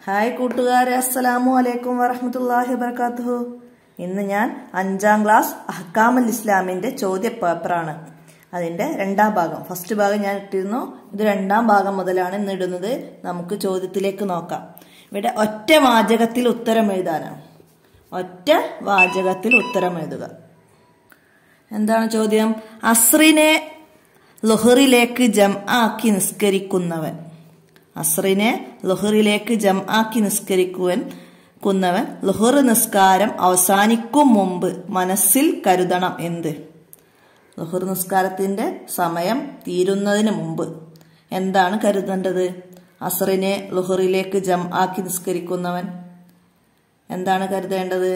hi കൂട്ടുകാരെ അസ്സലാമു അലൈക്കും വറഹമത്തല്ലാഹി വബർക്കാത്തുഹു ഇന്ന് ഞാൻ അഞ്ചാം ക്ലാസ് അഹ്കാമുൽ ഇസ്ലാമിന്റെ ചോദ്യ പേപ്പറാണ് അതിന്റെ രണ്ടാം ഭാഗം ഫസ്റ്റ് ഭാഗം ഞാൻ ഇട്ടിരുന്നു ഇത് രണ്ടാം ഭാഗം മുതലാണ് ഇന്ന് ഇടുന്നത് നമുക്ക് ചോദ്യത്തിലേക്ക് നോക്കാം ഇവിടെ ഒറ്റ വാചകത്തിൽ ഉത്തരം എഴുതാനാണ് ഒറ്റ വാചകത്തിൽ ഉത്തരം എഴുതുക എന്താണ് ചോദ്യം അസ്രിനെ ലുഹറിലേക്ക് ജം ആക്കി നിസ്കരിക്കുന്നവൻ അസ്രിനെ ലുഹറിലേക്ക് ജം ആക്കി നിസ്കരിക്കുവൻ കുന്നവൻ ലുഹർ നിസ്കാരം അവസാനിക്കും മുമ്പ് മനസ്സിൽ കരുതണം എന്ത് ലുഹർ നിസ്കാരത്തിന്റെ സമയം തീരുന്നതിന് മുമ്പ് എന്താണ് കരുതേണ്ടത് അസ്രിനെ ലുഹറിലേക്ക് ജം ആക്കി നിസ്കരിക്കുന്നവൻ എന്താണ് കരുതേണ്ടത്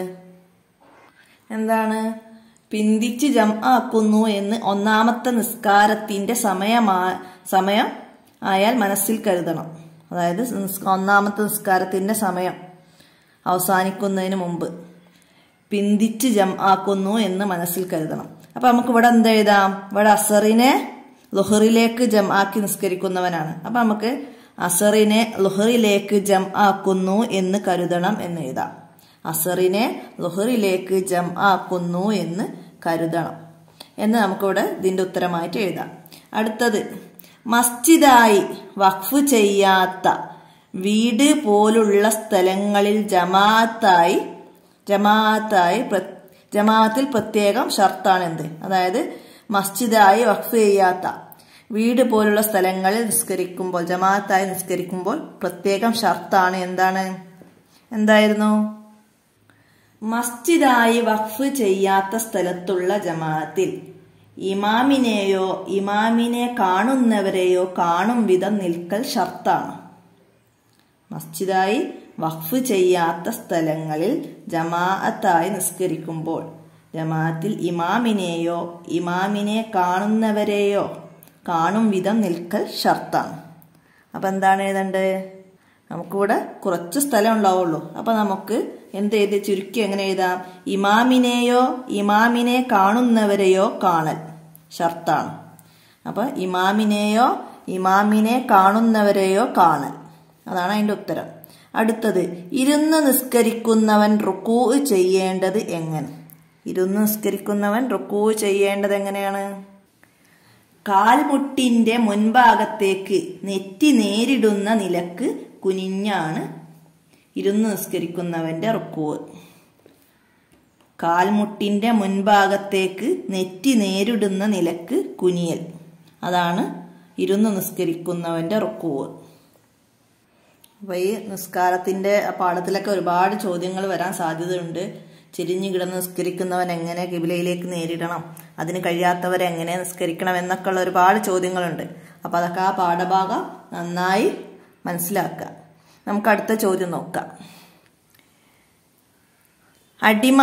എന്താണ് പിന്തിച്ച് ജം ആക്കുന്നു എന്ന് ഒന്നാമത്തെ നിസ്കാരത്തിന്റെ സമയമാ സമയം ആയാൽ മനസ്സിൽ കരുതണം അതായത് നിസ് ഒന്നാമത്തെ നിസ്കാരത്തിന്റെ സമയം അവസാനിക്കുന്നതിന് മുമ്പ് പിന്തിച്ച് ജം ആക്കുന്നു എന്ന് മനസ്സിൽ കരുതണം അപ്പൊ നമുക്ക് ഇവിടെ എന്ത് എഴുതാം ഇവിടെ അസറിനെ ലുഹറിലേക്ക് ജം ആക്കി നിസ്കരിക്കുന്നവനാണ് അപ്പൊ നമുക്ക് അസറിനെ ലുഹറിലേക്ക് ജം ആക്കുന്നു എന്ന് കരുതണം എന്ന് എഴുതാം അസറിനെ ലുഹറിലേക്ക് ജം ആക്കുന്നു എന്ന് കരുതണം എന്ന് നമുക്കിവിടെ ഇതിന്റെ ഉത്തരമായിട്ട് എഴുതാം അടുത്തത് മസ്ജിദായി വഖഫ് ചെയ്യാത്ത വീട് പോലുള്ള സ്ഥലങ്ങളിൽ ജമാഅത്തായി ജമാഅത്തായി ജമാഅത്തിൽ പ്രത്യേകം ഷർത്താണ് എന്ത് അതായത് മസ്ജിദായി വഖഫ് ചെയ്യാത്ത വീട് പോലുള്ള സ്ഥലങ്ങളിൽ നിസ്കരിക്കുമ്പോൾ ജമാഅത്തായി നിസ്കരിക്കുമ്പോൾ പ്രത്യേകം ഷർത്താണ് എന്താണ് എന്തായിരുന്നു മസ്ജിദായി വഖഫ് ചെയ്യാത്ത സ്ഥലത്തുള്ള ജമാഅത്തിൽ ഇമാമിനെയോ ഇമാമിനെ കാണുന്നവരെയോ കാണും വിധം നിൽക്കൽ ഷർത്താണ് മസ്ജിദായി വഖഫ് ചെയ്യാത്ത സ്ഥലങ്ങളിൽ ജമാഅത്തായി നിസ്കരിക്കുമ്പോൾ ജമാഅത്തിൽ ഇമാമിനെയോ ഇമാമിനെ കാണുന്നവരെയോ കാണും വിധം നിൽക്കൽ ഷർത്താണ് അപ്പൊ എന്താണ് എഴുതേണ്ടത് നമുക്കിവിടെ കുറച്ച് സ്ഥലം ഉണ്ടാവുള്ളൂ അപ്പൊ നമുക്ക് എന്ത് എഴുതി ചുരുക്കി എങ്ങനെ എഴുതാം ഇമാമിനെയോ ഇമാമിനെ കാണുന്നവരെയോ കാണൽ ഷർത്താണ് അപ്പൊ ഇമാമിനെയോ ഇമാമിനെ കാണുന്നവരെയോ കാണൽ അതാണ് അതിന്റെ ഉത്തരം അടുത്തത് ഇരുന്ന് നിസ്കരിക്കുന്നവൻ റുക്കൂ ചെയ്യേണ്ടത് എങ്ങനെ ഇരുന്ന് നിസ്കരിക്കുന്നവൻ റുക്കൂ ചെയ്യേണ്ടത് എങ്ങനെയാണ് കാൽമുട്ടിന്റെ മുൻഭാഗത്തേക്ക് നെറ്റി നേരിടുന്ന നിലക്ക് കുനിഞ്ഞാണ് ഇരുന്ന് നിസ്കരിക്കുന്നവന്റെ റുക്കുവ് കാൽമുട്ടിന്റെ മുൻഭാഗത്തേക്ക് നെറ്റി നേരിടുന്ന നിലക്ക് കുനിയൽ അതാണ് ഇരുന്ന് നിസ്കരിക്കുന്നവന്റെ റുക്കുവ് അപ്പൊ ഈ നിസ്കാരത്തിന്റെ പാഠത്തിലൊക്കെ ഒരുപാട് ചോദ്യങ്ങൾ വരാൻ സാധ്യതയുണ്ട് ചെരിഞ്ഞു കിടന്ന് നിസ്കരിക്കുന്നവൻ എങ്ങനെ കിബിലയിലേക്ക് നേരിടണം അതിന് കഴിയാത്തവരെ എങ്ങനെ നിസ്കരിക്കണം എന്നൊക്കെ ഉള്ള ഒരുപാട് ചോദ്യങ്ങളുണ്ട് അപ്പൊ അതൊക്കെ ആ പാഠഭാഗം നന്നായി മനസ്സിലാക്കുക നമുക്ക് അടുത്ത ചോദ്യം നോക്കാം അടിമ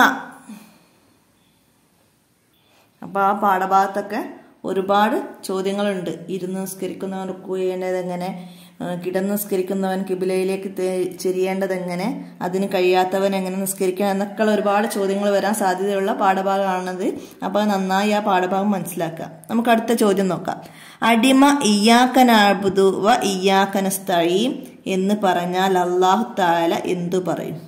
അപ്പൊ ആ പാഠഭാഗത്തൊക്കെ ഒരുപാട് ചോദ്യങ്ങളുണ്ട് ഇരുന്ന് നിസ്കരിക്കുന്നവൻ റുക്കു ചെയ്യേണ്ടത് എങ്ങനെ കിടന്ന് നിസ്കരിക്കുന്നവൻ കിബിലയിലേക്ക് ചെരിയേണ്ടത് എങ്ങനെ അതിന് കഴിയാത്തവൻ എങ്ങനെ നിസ്കരിക്കണം എന്നൊക്കെയുള്ള ഒരുപാട് ചോദ്യങ്ങൾ വരാൻ സാധ്യതയുള്ള പാഠഭാഗമാണത് അപ്പോൾ നന്നായി ആ പാഠഭാഗം മനസ്സിലാക്കുക നമുക്ക് അടുത്ത ചോദ്യം നോക്കാം അടിമ ഇയ്യാക്കനാബുദു വ ഇയ്യാക്കനസ്തഴീം എന്ന് പറഞ്ഞാൽ അള്ളാഹു താല എന്തു പറയും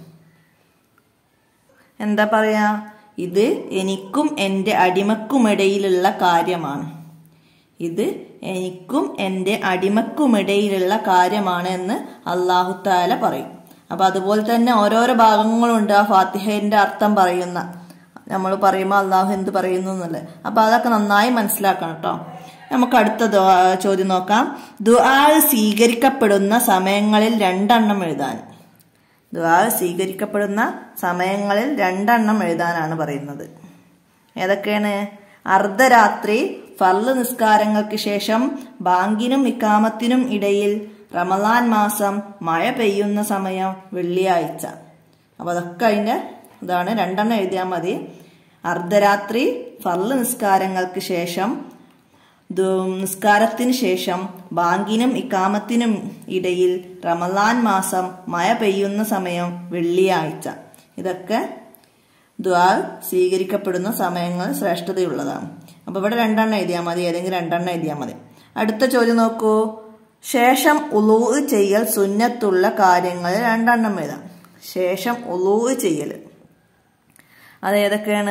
എന്താ പറയാ ഇത് എനിക്കും എൻ്റെ അടിമക്കുമിടയിലുള്ള കാര്യമാണ് ഇത് എനിക്കും എൻ്റെ അടിമക്കുമിടയിലുള്ള കാര്യമാണ് എന്ന് അള്ളാഹു താല പറയും അപ്പൊ അതുപോലെ തന്നെ ഓരോരോ ഭാഗങ്ങളുണ്ട് ആ ഫാത്തിഹന്റെ അർത്ഥം പറയുന്ന നമ്മൾ പറയുമ്പോൾ അള്ളാഹു എന്ത് പറയുന്നു എന്നുള്ളത് അപ്പൊ അതൊക്കെ നന്നായി മനസ്സിലാക്കണം കേട്ടോ നമുക്ക് അടുത്ത ചോദ്യം നോക്കാം ദുആ സ്വീകരിക്കപ്പെടുന്ന സമയങ്ങളിൽ രണ്ടെണ്ണം എഴുതാൻ ദുആ സ്വീകരിക്കപ്പെടുന്ന സമയങ്ങളിൽ രണ്ടെണ്ണം എഴുതാനാണ് പറയുന്നത് ഏതൊക്കെയാണ് അർദ്ധരാത്രി ഫർള് നിസ്കാരങ്ങൾക്ക് ശേഷം ബാങ്കിനും ഇക്കാമത്തിനും ഇടയിൽ റമലാൻ മാസം മഴ പെയ്യുന്ന സമയം വെള്ളിയാഴ്ച അപ്പൊ അതൊക്കെ അതിന്റെ ഇതാണ് രണ്ടെണ്ണം എഴുതിയാൽ മതി അർദ്ധരാത്രി ഫർള് നിസ്കാരങ്ങൾക്ക് ശേഷം നിസ്കാരത്തിന് ശേഷം ബാങ്കിനും ഇക്കാമത്തിനും ഇടയിൽ റമലാൻ മാസം മഴ പെയ്യുന്ന സമയം വെള്ളിയാഴ്ച ഇതൊക്കെ ദ്വാ സ്വീകരിക്കപ്പെടുന്ന സമയങ്ങൾ ശ്രേഷ്ഠതയുള്ളതാണ് അപ്പൊ ഇവിടെ രണ്ടെണ്ണം എഴുതിയാൽ മതി ഏതെങ്കിലും രണ്ടെണ്ണം എഴുതിയാൽ മതി അടുത്ത ചോദ്യം നോക്കൂ ശേഷം ഉലൂ ചെയ്യൽ സുന്നത്തുള്ള കാര്യങ്ങൾ രണ്ടെണ്ണം എഴുതാം ശേഷം ഉലൂ ചെയ്യൽ അത് ഏതൊക്കെയാണ്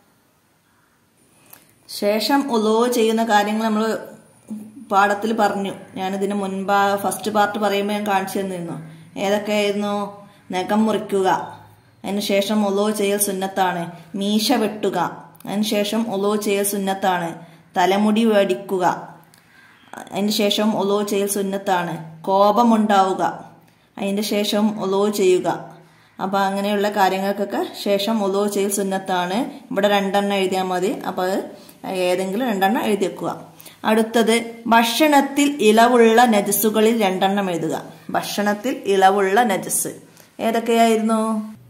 ശേഷം ഉലൂ ചെയ്യുന്ന കാര്യങ്ങൾ നമ്മൾ പാഠത്തിൽ പറഞ്ഞു ഞാനിതിന് മുൻപാ ഫസ്റ്റ് പാർട്ട് പറയുമ്പോൾ ഞാൻ കാണിച്ചു തന്നിരുന്നു ഏതൊക്കെയായിരുന്നു നഖം മുറിക്കുക അതിന് ശേഷം ഒലോ ചെയ്യൽ സുന്നത്താണ് മീശ വെട്ടുക അതിന് ശേഷം ഒലോ ചെയ്യൽ സുന്നത്താണ് തലമുടി വടിക്കുക അതിന് ശേഷം ഒലോ ചെയ്യൽ സുന്നത്താണ് കോപമുണ്ടാവുക അതിൻ്റെ ശേഷം ഒലോ ചെയ്യുക അപ്പോൾ അങ്ങനെയുള്ള കാര്യങ്ങൾക്കൊക്കെ ശേഷം ഒലോ ചെയ്യൽ സുന്നത്താണ് ഇവിടെ രണ്ടെണ്ണം എഴുതിയാൽ മതി അപ്പോൾ അത് ഏതെങ്കിലും രണ്ടെണ്ണം എഴുതി വെക്കുക അടുത്തത് ഭക്ഷണത്തിൽ ഇളവുള്ള നജസ്സുകളിൽ രണ്ടെണ്ണം എഴുതുക ഭക്ഷണത്തിൽ ഇളവുള്ള നജസ് ഏതൊക്കെയായിരുന്നു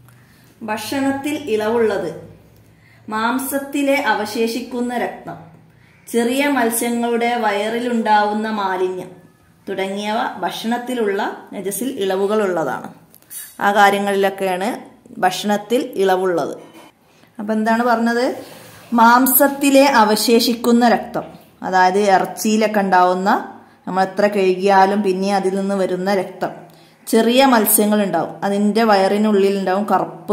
ഭക്ഷണത്തിൽ ഇളവുള്ളത് മാംസത്തിലെ അവശേഷിക്കുന്ന രക്തം ചെറിയ മത്സ്യങ്ങളുടെ വയറിലുണ്ടാവുന്ന മാലിന്യം തുടങ്ങിയവ ഭക്ഷണത്തിലുള്ള നജസിൽ ഇളവുകളുള്ളതാണ് ആ കാര്യങ്ങളിലൊക്കെയാണ് ഭക്ഷണത്തിൽ ഇളവുള്ളത് അപ്പം എന്താണ് പറഞ്ഞത് മാംസത്തിലെ അവശേഷിക്കുന്ന രക്തം അതായത് ഇറച്ചിയിലൊക്കെ ഉണ്ടാവുന്ന നമ്മൾ എത്ര കഴുകിയാലും പിന്നെ അതിൽ നിന്ന് വരുന്ന രക്തം ചെറിയ മത്സ്യങ്ങൾ ഉണ്ടാവും അതിൻ്റെ വയറിനുള്ളിൽ ഉണ്ടാവും കറുപ്പ്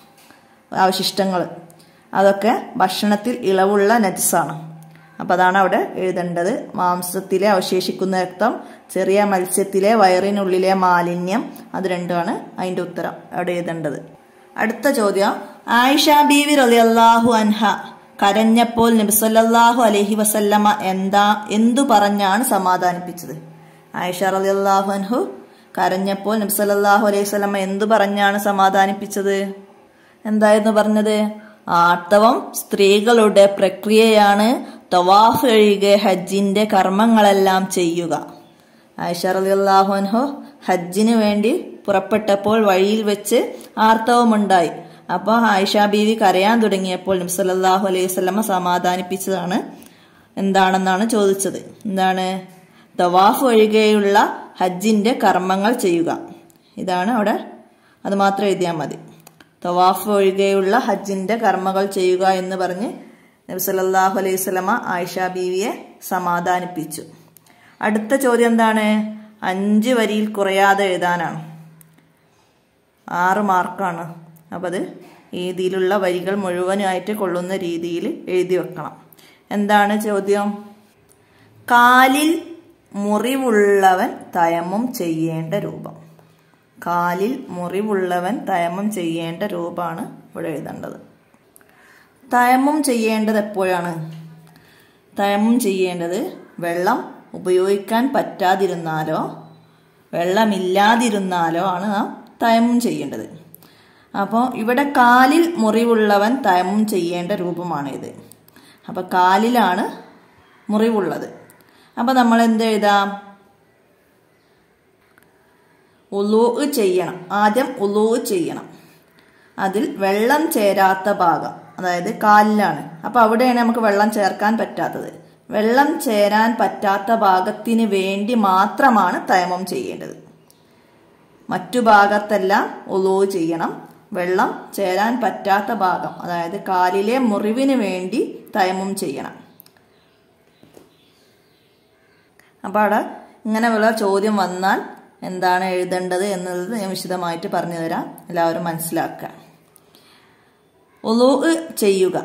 അവശിഷ്ടങ്ങൾ അതൊക്കെ ഭക്ഷണത്തിൽ ഇളവുള്ള നജസാണ് അപ്പം അതാണ് അവിടെ എഴുതേണ്ടത് മാംസത്തിലെ അവശേഷിക്കുന്ന രക്തം ചെറിയ മത്സ്യത്തിലെ വയറിനുള്ളിലെ മാലിന്യം അത് രണ്ടുമാണ് അതിൻ്റെ ഉത്തരം അവിടെ എഴുതേണ്ടത് അടുത്ത ചോദ്യം ആയിഷ ബീവി റളിയല്ലാഹു അൻഹ കരഞ്ഞപ്പോൾ നബിസല്ലാഹു അലഹി വസല്ലമ എന്താ എന്തു പറഞ്ഞാണ് സമാധാനിപ്പിച്ചത് ആയിഷ റളിയല്ലാഹു അൻഹു കരഞ്ഞപ്പോൾ നബിസല്ലാഹു അലൈഹി വസല്ലമ എന്തു പറഞ്ഞാണ് സമാധാനിപ്പിച്ചത് എന്തായിരുന്നു പറഞ്ഞത് ആർത്തവം സ്ത്രീകളുടെ പ്രക്രിയയാണ് തവാഫ് ഒഴികെ ഹജ്ജിന്റെ കർമ്മങ്ങളെല്ലാം ചെയ്യുക ആയിഷ റളിയല്ലാഹു അൻഹു ഹജ്ജിന് വേണ്ടി പുറപ്പെട്ടപ്പോൾ വഴിയിൽ വെച്ച് ആർത്തവമുണ്ടായി അപ്പോൾ ആയിഷ ബീവി കരയാൻ തുടങ്ങിയപ്പോൾ നബ്സല്ലാഹു അലൈഹി വസല്ലമ സമാധാനിപ്പിച്ചതാണ് എന്താണെന്നാണ് ചോദിച്ചത് എന്താണ് തവാഫ് ഒഴികെയുള്ള ഹജ്ജിന്റെ കർമ്മങ്ങൾ ചെയ്യുക ഇതാണ് അവിടെ അത് മാത്രം എഴുതിയാൽ മതി തവാഫ് ഒഴികെയുള്ള ഹജ്ജിന്റെ കർമ്മങ്ങൾ ചെയ്യുക എന്ന് പറഞ്ഞ് നബി സല്ലല്ലാഹു അലൈഹി സ്വലമ ആയിഷ ബീവിയെ സമാധാനിപ്പിച്ചു അടുത്ത ചോദ്യം എന്താണ് അഞ്ച് വരിയിൽ കുറയാതെ എഴുതാനാണ് ആറ് മാർക്കാണ് അപ്പം അത് രീതിയിലുള്ള വരികൾ മുഴുവനായിട്ട് കൊള്ളുന്ന രീതിയിൽ എഴുതി വെക്കണം എന്താണ് ചോദ്യം കാലിൽ മുറിവുള്ളവൻ തയമ്മം ചെയ്യേണ്ട രൂപം കാലിൽ മുറിവുള്ളവൻ തയമ്മം ചെയ്യേണ്ട രൂപമാണ് ഇവിടെ എഴുതേണ്ടത് തയമ്മം ചെയ്യേണ്ടത് എപ്പോഴാണ് തയമ്മം ചെയ്യേണ്ടത് വെള്ളം ഉപയോഗിക്കാൻ പറ്റാതിരുന്നാലോ വെള്ളമില്ലാതിരുന്നാലോ ആണ് നാം തയമ്മം ചെയ്യേണ്ടത് അപ്പോൾ ഇവിടെ കാലിൽ മുറിവുള്ളവൻ തയമ്മം ചെയ്യേണ്ട രൂപമാണ് ഇത് അപ്പോൾ കാലിലാണ് മുറിവുള്ളത് അപ്പോൾ നമ്മൾ എന്ത് എഴുതാം ഉലൂ ചെയ്യണം ആദ്യം ഉലൂ ചെയ്യണം അതിൽ വെള്ളം ചേരാത്ത ഭാഗം അതായത് കാലിലാണ് അപ്പോൾ അവിടെയാണ് നമുക്ക് വെള്ളം ചേർക്കാൻ പറ്റാത്തത് വെള്ളം ചേരാൻ പറ്റാത്ത ഭാഗത്തിന് വേണ്ടി മാത്രമാണ് തയമം ചെയ്യേണ്ടത് മറ്റു ഭാഗത്തെല്ലാം ഉലൂ ചെയ്യണം വെള്ളം ചേരാൻ പറ്റാത്ത ഭാഗം അതായത് കാലിലെ മുറിവിന് വേണ്ടി തയമം ചെയ്യണം അപ്പോൾ അവിടെ ഇങ്ങനെയുള്ള ചോദ്യം വന്നാൽ എന്താണ് എഴുതേണ്ടത് എന്നുള്ളത് ഞാൻ വിശദമായിട്ട് പറഞ്ഞു തരാം എല്ലാവരും മനസ്സിലാക്കുക ഒലൂ ചെയ്യുക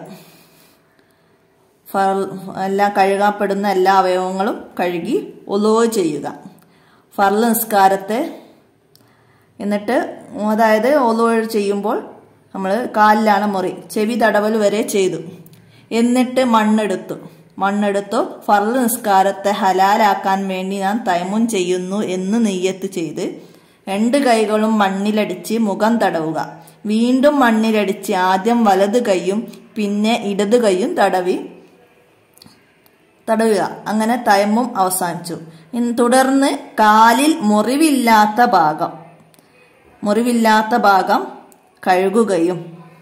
എല്ലാം കഴുകപ്പെടുന്ന എല്ലാ അവയവങ്ങളും കഴുകി ഒലൂ ചെയ്യുക ഫർള് നിസ്കാരത്തെ എന്നിട്ട് അതായത് ഒലൂ ചെയ്യുമ്പോൾ നമ്മൾ കാലിലാണ് മുറി ചെവി തടവൽ വരെ ചെയ്തു എന്നിട്ട് മണ്ണെടുത്തു മണ്ണെടുത്തു ഫർള് നിസ്കാരത്തെ ഹലാലാക്കാൻ വേണ്ടി ഞാൻ തൈമുൻ ചെയ്യുന്നു എന്ന് നെയ്യത്ത് ചെയ്ത് രണ്ട് കൈകളും മണ്ണിലടിച്ച് മുഖം തടവുക വീണ്ടും മണ്ണിലടിച്ച് ആദ്യം വലത് കൈയും പിന്നെ ഇടത് കൈയും തടവി തടവുക അങ്ങനെ തയമ്മും അവസാനിച്ചു തുടർന്ന് കാലിൽ മുറിവില്ലാത്ത ഭാഗം മുറിവില്ലാത്ത ഭാഗം കഴുകുകയും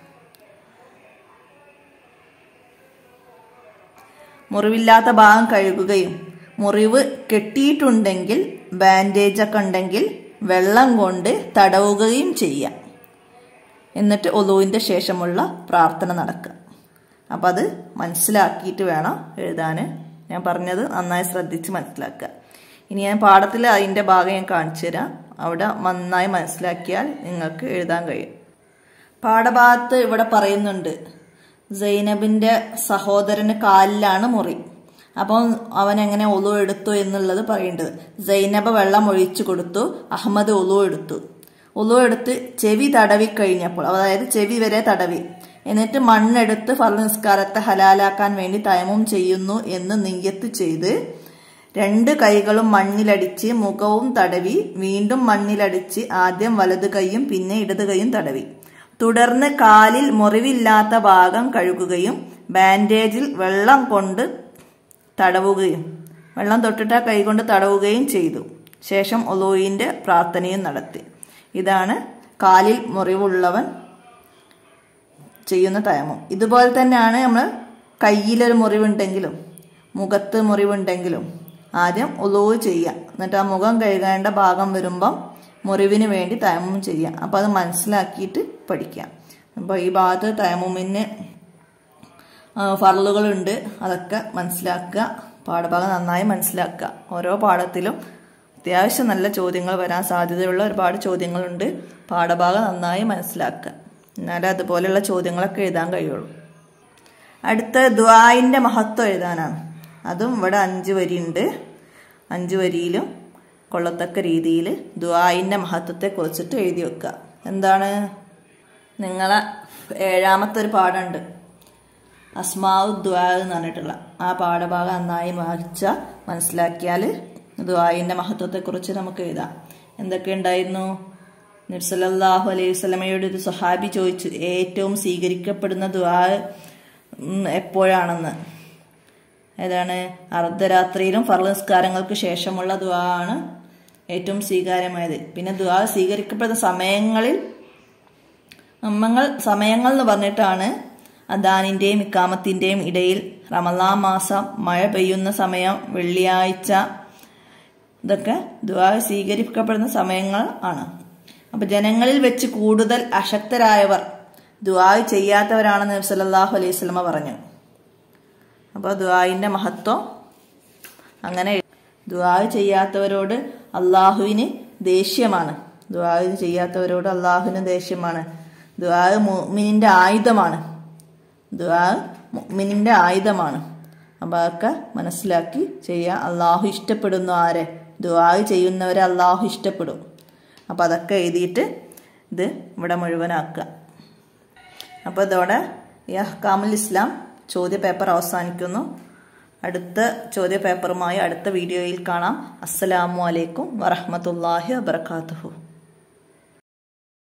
മുറിവില്ലാത്ത ഭാഗം കഴുകുകയും മുറിവ് കെട്ടിയിട്ടുണ്ടെങ്കിൽ ബാൻഡേജ് ഒക്കെ ഉണ്ടെങ്കിൽ വെള്ളം കൊണ്ട് തടവുകയും ചെയ്യാം എന്നിട്ട് ഒലുവിൻ്റെ ശേഷമുള്ള പ്രാർത്ഥന നടക്കുക അപ്പം അത് മനസ്സിലാക്കിയിട്ട് വേണം എഴുതാൻ ഞാൻ പറഞ്ഞത് നന്നായി ശ്രദ്ധിച്ച് മനസ്സിലാക്കുക ഇനി ഞാൻ പാഠത്തിൽ അതിൻ്റെ ഭാഗം ഞാൻ കാണിച്ചു തരാം അവിടെ നന്നായി മനസ്സിലാക്കിയാൽ നിങ്ങൾക്ക് എഴുതാൻ കഴിയും പാഠഭാഗത്ത് ഇവിടെ പറയുന്നുണ്ട് സൈനബിന്റെ സഹോദരന് കാലിലാണ് മുറി അപ്പം അവൻ എങ്ങനെ ഒലു എടുത്തു എന്നുള്ളത് പറയേണ്ടത് സൈനബ വെള്ളം ഒഴിച്ചു കൊടുത്തു അഹമ്മദ് ഒലു എടുത്തു ഒലു എടുത്ത് ചെവി തടവി കഴിഞ്ഞപ്പോൾ അതായത് ചെവി വരെ തടവി എന്നിട്ട് മണ്ണെടുത്ത് ഫല നിസ്കാരത്തെ ഹലാലാക്കാൻ വേണ്ടി തയമം ചെയ്യുന്നു എന്ന് നിയ്യത്ത് ചെയ്ത് രണ്ട് കൈകളും മണ്ണിലടിച്ച് മുഖവും തടവി വീണ്ടും മണ്ണിലടിച്ച് ആദ്യം വലത് കൈയും പിന്നെ ഇടത് കൈയും തടവി തുടർന്ന് കാലിൽ മുറിവില്ലാത്ത ഭാഗം കഴുകുകയും ബാൻഡേജിൽ വെള്ളം കൊണ്ട് തടവുകയും വെള്ളം തൊട്ടിട്ട് ആ കൈ കൊണ്ട് തടവുകയും ചെയ്തു ശേഷം ഒലോയിന്റെ പ്രാർത്ഥനയും നടത്തി ഇതാണ് കാലിൽ മുറിവുള്ളവൻ ചെയ്യുന്ന തയമം ഇതുപോലെ തന്നെയാണ് നമ്മൾ കയ്യിലൊരു മുറിവുണ്ടെങ്കിലും മുഖത്ത് മുറിവുണ്ടെങ്കിലും ആദ്യം ഒലോവ് ചെയ്യുക എന്നിട്ട് ആ മുഖം കഴുകേണ്ട ഭാഗം വരുമ്പം മുറിവിന് വേണ്ടി തയമം ചെയ്യുക അപ്പോൾ അത് മനസ്സിലാക്കിയിട്ട് പഠിക്കുക അപ്പോൾ ഈ ഭാഗത്ത് തയമുമിന് ഫറലുകളുണ്ട് അതൊക്കെ മനസ്സിലാക്കുക പാഠഭാഗം നന്നായി മനസ്സിലാക്കുക ഓരോ പാഠത്തിലും അത്യാവശ്യം നല്ല ചോദ്യങ്ങൾ വരാൻ സാധ്യതയുള്ള ഒരുപാട് ചോദ്യങ്ങളുണ്ട് പാഠഭാഗം നന്നായി മനസ്സിലാക്കുക എന്നാലേ അതുപോലെയുള്ള ചോദ്യങ്ങളൊക്കെ എഴുതാൻ കഴിയുള്ളൂ അടുത്ത ദ്വായിൻ്റെ മഹത്വം എഴുതാനാണ് അതും ഇവിടെ അഞ്ച് വരിയുണ്ട് അഞ്ച് വരിയിലും കൊള്ളത്തക്ക രീതിയിൽ ദ്വായിൻ്റെ മഹത്വത്തെ കുറിച്ചിട്ട് എഴുതി വെക്കുക എന്താണ് നിങ്ങളെ ഏഴാമത്തെ ഒരു പാഠമുണ്ട് അസ്മാവ് ദ്വാ എന്ന് പറഞ്ഞിട്ടുള്ള ആ പാഠഭാഗം നന്നായി വായിച്ച മനസ്സിലാക്കിയാൽ ദ്വായിൻ്റെ മഹത്വത്തെക്കുറിച്ച് നമുക്ക് എഴുതാം എന്തൊക്കെ ഉണ്ടായിരുന്നു നിർസലല്ലാഹു അലൈഹി സ്വലമയോട് ഒരു സഹാബി ചോദിച്ചു ഏറ്റവും സ്വീകരിക്കപ്പെടുന്ന ദ്വാ എപ്പോഴാണെന്ന് ഏതാണ് അർദ്ധരാത്രിയിലും ഫർള് നിസ്കാരങ്ങൾക്ക് ശേഷമുള്ള ദ്വാ ആണ് ഏറ്റവും സ്വീകാര്യമായത് പിന്നെ ദ്വാ സ്വീകരിക്കപ്പെടുന്ന സമയങ്ങളിൽ നമ്മങ്ങൾ സമയങ്ങൾ എന്ന് പറഞ്ഞിട്ടാണ് അദാനിന്റെയും ഇക്കാമത്തിന്റെയും ഇടയിൽ റമലാ മാസം മഴ പെയ്യുന്ന സമയം വെള്ളിയാഴ്ച ഇതൊക്കെ ദ്വാ സ്വീകരിക്കപ്പെടുന്ന സമയങ്ങൾ ആണ് അപ്പൊ ജനങ്ങളിൽ വെച്ച് കൂടുതൽ അശക്തരായവർ ദ്വാ ചെയ്യാത്തവരാണെന്ന് സല്ലല്ലാഹു അലൈഹി സ്വലമ പറഞ്ഞു അപ്പോൾ ദ്വായിന്റെ മഹത്വം അങ്ങനെ ദ്വാ ചെയ്യാത്തവരോട് അള്ളാഹുവിന് ദേഷ്യമാണ് ദ്വാ ചെയ്യാത്തവരോട് അള്ളാഹുവിന് ദേഷ്യമാണ് ദ്വാ മുഅ്മിനിന്റെ ആയുധമാണ് ദ്വാ മുഅ്മിനിന്റെ ആയുധമാണ് അപ്പം അതൊക്കെ മനസ്സിലാക്കി ചെയ്യുക അള്ളാഹു ഇഷ്ടപ്പെടുന്നു ആരെ ദ്വാ ചെയ്യുന്നവരെ അള്ളാഹു ഇഷ്ടപ്പെടും അപ്പം അതൊക്കെ എഴുതിയിട്ട് ഇത് ഇവിടെ മുഴുവനാക്കുക അപ്പോൾ ഇതോടെ ഈ അഹ്കാമുൽ ഇസ്ലാം ചോദ്യ പേപ്പർ അവസാനിക്കുന്നു അടുത്ത ചോദ്യ പേപ്പറുമായി അടുത്ത വീഡിയോയിൽ കാണാം അസ്സലാമു അലൈക്കും വറഹമത്തല്ലാഹി വബർക്കാത്തുഹു